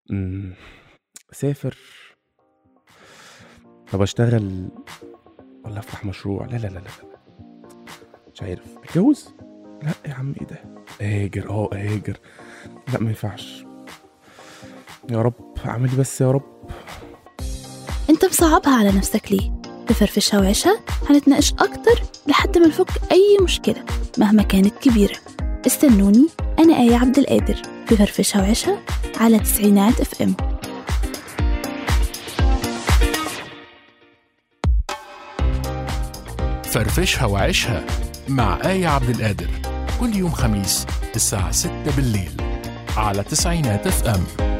إمم، أسافر طَب أشتغل والّا أفتح مشروع؟ لا، لا، لا، لا، لأ، مش عارف، أتجوّز؟ لأ يا عم إيه ده؟ أهاجر آه، أهاجر، لأ ما ينفعش. يا رب اعمل لي بس يا رب. أنت مصعّبها على نفسك ليه؟ في فرفشها وعيشها هنتناقش أكتر لحد ما نفك أي مشكلة مهما كانت كبيرة. استنوني أنا آية عبد القادر في فرفشها وعيشها على تسعينات اف ام. فرفشها وعيشها مع آية عبد القادر كل يوم خميس الساعة 6 بالليل على تسعينات اف ام